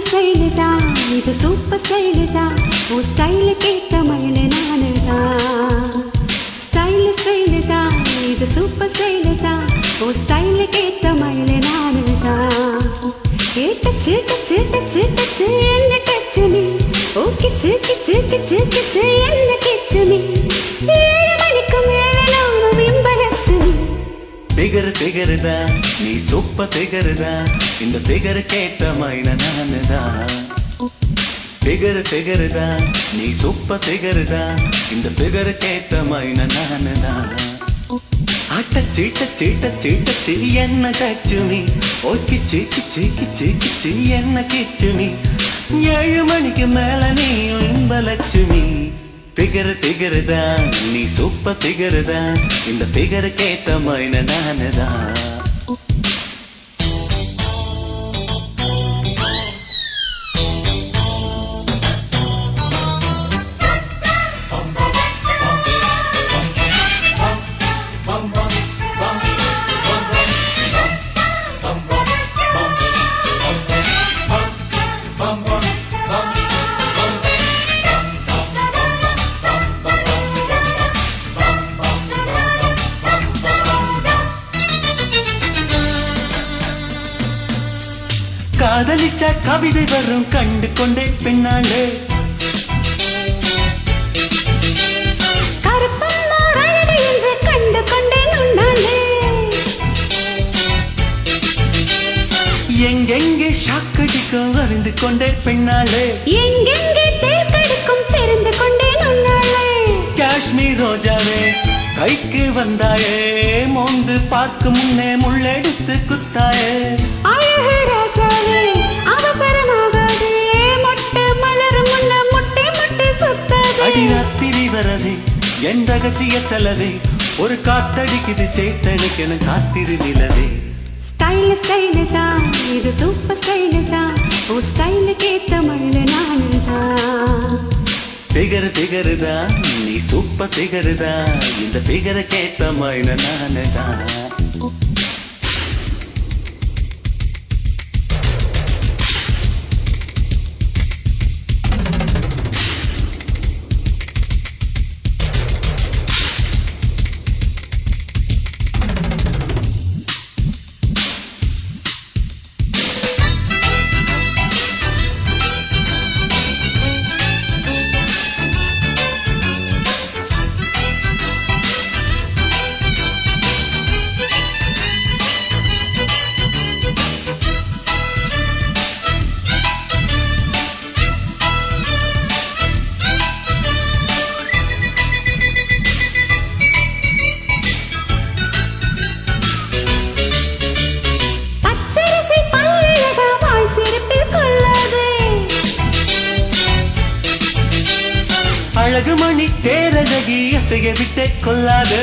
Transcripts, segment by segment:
style தான் இது super style தான் உன் ஸ்டைலு கேட்ட மயிலு நானு தான் ஸ்டைலு ஸ்டைலு தான் இது சூப்பர் ஸ்டைலு தான் உன் ஸ்டைலு கேட்ட மயிலு நானு தான் ஏ டச்சு டச்சு டச்சு டச்சு என்ன டச்சு நீ ஓ கிச்சு கிச்சு கிச்சு கிச்சு என்ன கிச்சு நீ ஏழு மணிக்கு மேல நானும் பிம்பலட்சுமி பிகர் பிகர் தான் நீ சூப்பர் பிகர் தான் இந்த பிகர் கேட்ட மைன நானு தான் பிகர் பிகர் தான் நீ சூப்பர் பிகர் தான் இந்த பிகர் கேட்ட மைன நானு தான் ஆட்ட சீட்ட சீட்ட சீட்ட சி என்ன கச்சு நீ ஓக்கி சீக்கி சீக்கி சீக்கி சி என்ன கிச்சு நீ ஏழு மணிக்கு மேல நீ இன்பலட்சுமி பிகர் பிகர் தான் நீ சூப்பர் பிகர் தான் இந்த பிகர் கேத்த மைன நானு தான் காதலிச்ச கவிதை வரும் கண்டு கொண்டே பின்னாலே கருப்பம்மா அழகு என்று கண்டு கொண்டேன் உன்னாலே எங்கெங்கே ஷாக்கடிக்கும் அறிந்து கொண்டே பின்னாலே எங்கெங்கே தேள் கடுக்கும் தெரிந்து கொண்டேன் உன்னாலே காஷ்மீர் ரோஜாவே கைக்கு வந்தாயே மோந்து பார்க்கும் முன்னே முள்ளெடுத்து குத்தாயே அழகு ராசாவே அவசரமாகாதே மொட்டு மலரும் முன்ன முட்டை முட்டை சுத்தாதே அடிராத்திரி வரதே என் ரகசிய செலவே ஒரு காத்தடிக்குது சேத்தடிக்கணும் காத்திரு நிலவே ஸ்டைல் ஸ்டைல் தான் இது சூப்பர் ஸ்டைல் தான் ஓ ஸ்டைல் கேத்த மயில நானு தான் பிகர் பிகர் தான் நீ சூப்பர் பிகர் தான் இந்த பிகரை கேட்ட மைன நானு தான் பச்சரிசி பல்லழகா வாய் சிரிப்பில் கொள்ளாதே அழகு மணி தேரழகி அசைய விட்டே கொள்ளாது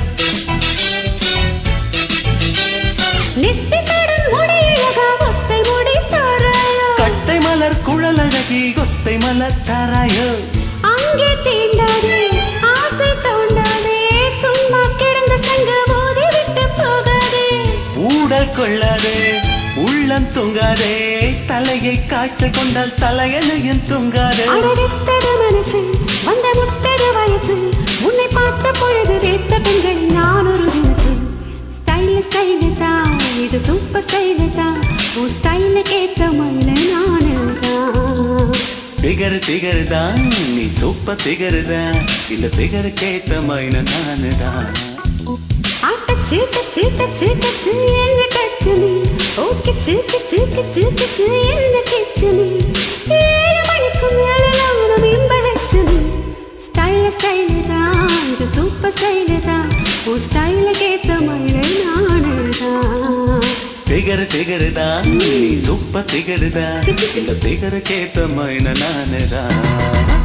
நெத்தி தடும் முடியழகா ஒத்தை முடி தாராயோ கட்டை மலர் குழலழகி கொத்தை மலர் தாராயோ அங்கே தீண்டாதே ஆசை தோண்டாதே சும்மா கிடந்த சங்க போதை விட்டு போகாதே ஊடல் கொள்ளாதே உள்ளம் தூங்காதே தலையை காய்ச்ச கொண்டால் தலையணையும் தூங்காதே அடவிட்டது மனசு வந்த முட்டது வயசு உன்னை பார்த்த பொழுது வேத்த பெண்கள் நான் ஒரு தினசு ஸ்டைல் ஸ்டைல் தான் இது சூப்பர் ஸ்டைல் தான் உன் ஸ்டைல கேட்ட மயில நானு தான் பிகர் பிகர் தான் நீ சூப்பர் பிகர் தான் இந்த பிகர் கேட்ட மைன நானு தான் ஆட்டச்சு டச்சு டச்சு டச்சு என்ன டச்சு நீ ஓகே சிக்கு சிக்கு சிக்கு சி என்ன கிச்சு நீ ஏழு மணிக்கு மேல நானும் இம்பலச்சு நீ ஸ்டைல ஸ்டைல தான் இது சூப்பர் ஸ்டைல தான் உன் ஸ்டைல கேட்ட மயில நானு தான் பிகர் பிகர் தான் நீ சூப்பர் பிகர் தான் இந்த பிகர் கேட்ட மைன நானு தான்